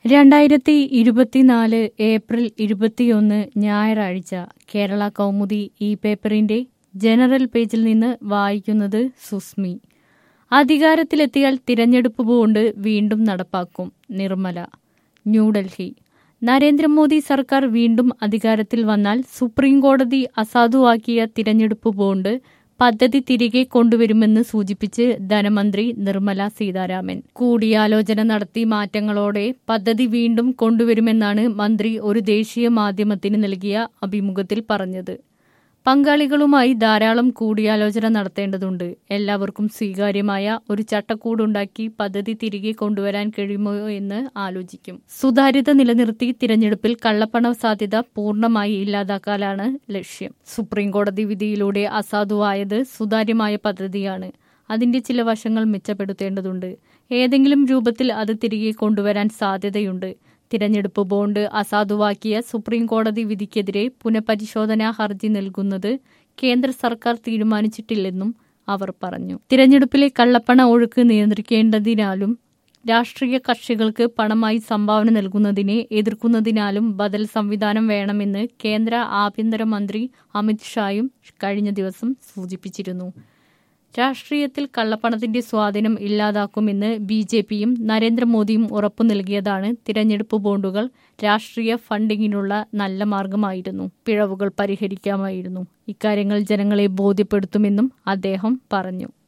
രണ്ടായിരത്തി ഇരുപത്തിനാല് ഏപ്രിൽ ഇരുപത്തിയൊന്ന് ഞായറാഴ്ച കേരള കൗമുദി ഈ പേപ്പറിന്റെ ജനറൽ പേജിൽ നിന്ന് വായിക്കുന്നത് സുസ്മി അധികാരത്തിലെത്തിയാൽ തിരഞ്ഞെടുപ്പ് ബോണ്ട് വീണ്ടും നടപ്പാക്കും നിർമ്മല ന്യൂഡൽഹി നരേന്ദ്രമോദി സർക്കാർ വീണ്ടും അധികാരത്തിൽ വന്നാൽ സുപ്രീം കോടതി അസാധുവാക്കിയ തിരഞ്ഞെടുപ്പ് ബോണ്ട് പദ്ധതി തിരികെ കൊണ്ടുവരുമെന്ന് സൂചിപ്പിച്ച് ധനമന്ത്രി നിർമ്മല സീതാരാമൻ കൂടിയാലോചന നടത്തി മാറ്റങ്ങളോടെ പദ്ധതി വീണ്ടും കൊണ്ടുവരുമെന്നാണ് മന്ത്രി ഒരു ദേശീയ മാധ്യമത്തിന് നൽകിയ അഭിമുഖത്തിൽ പറഞ്ഞത് പങ്കാളികളുമായി ധാരാളം കൂടിയാലോചന നടത്തേണ്ടതുണ്ട് എല്ലാവർക്കും സ്വീകാര്യമായ ഒരു ചട്ടക്കൂടുണ്ടാക്കി പദ്ധതി തിരികെ കൊണ്ടുവരാൻ കഴിയുമോ എന്ന് ആലോചിക്കും സുതാര്യത നിലനിർത്തി തിരഞ്ഞെടുപ്പിൽ കള്ളപ്പണ സാധ്യത പൂർണ്ണമായി ഇല്ലാതാക്കാനാണ് ലക്ഷ്യം സുപ്രീം കോടതി വിധിയിലൂടെ അസാധുവായത് സുതാര്യമായ പദ്ധതിയാണ് അതിന്റെ ചില വശങ്ങൾ മെച്ചപ്പെടുത്തേണ്ടതുണ്ട് ഏതെങ്കിലും രൂപത്തിൽ അത് തിരികെ കൊണ്ടുവരാൻ സാധ്യതയുണ്ട് തിരഞ്ഞെടുപ്പ് ബോണ്ട് അസാധുവാക്കിയ സുപ്രീം കോടതി വിധിക്കെതിരെ പുനഃപരിശോധനാ ഹർജി നൽകുന്നത് കേന്ദ്ര സർക്കാർ തീരുമാനിച്ചിട്ടില്ലെന്നും അവർ പറഞ്ഞു തിരഞ്ഞെടുപ്പിലെ കള്ളപ്പണ ഒഴുക്ക് നിയന്ത്രിക്കേണ്ടതിനാലും രാഷ്ട്രീയ കക്ഷികൾക്ക് പണമായി സംഭാവന നൽകുന്നതിനെ എതിർക്കുന്നതിനാലും ബദൽ സംവിധാനം വേണമെന്ന് കേന്ദ്ര ആഭ്യന്തരമന്ത്രി അമിത്ഷായും കഴിഞ്ഞ ദിവസം സൂചിപ്പിച്ചിരുന്നു രാഷ്ട്രീയത്തിൽ കള്ളപ്പണത്തിന്റെ സ്വാധീനം ഇല്ലാതാക്കുമെന്ന് ബി ജെ പിയും നരേന്ദ്രമോദിയും ഉറപ്പു നൽകിയതാണ് തിരഞ്ഞെടുപ്പ് ബോണ്ടുകൾ രാഷ്ട്രീയ ഫണ്ടിങ്ങിനുള്ള നല്ല മാർഗമായിരുന്നു പിഴവുകൾ പരിഹരിക്കാമായിരുന്നു ഇക്കാര്യങ്ങൾ ജനങ്ങളെ ബോധ്യപ്പെടുത്തുമെന്നും അദ്ദേഹം പറഞ്ഞു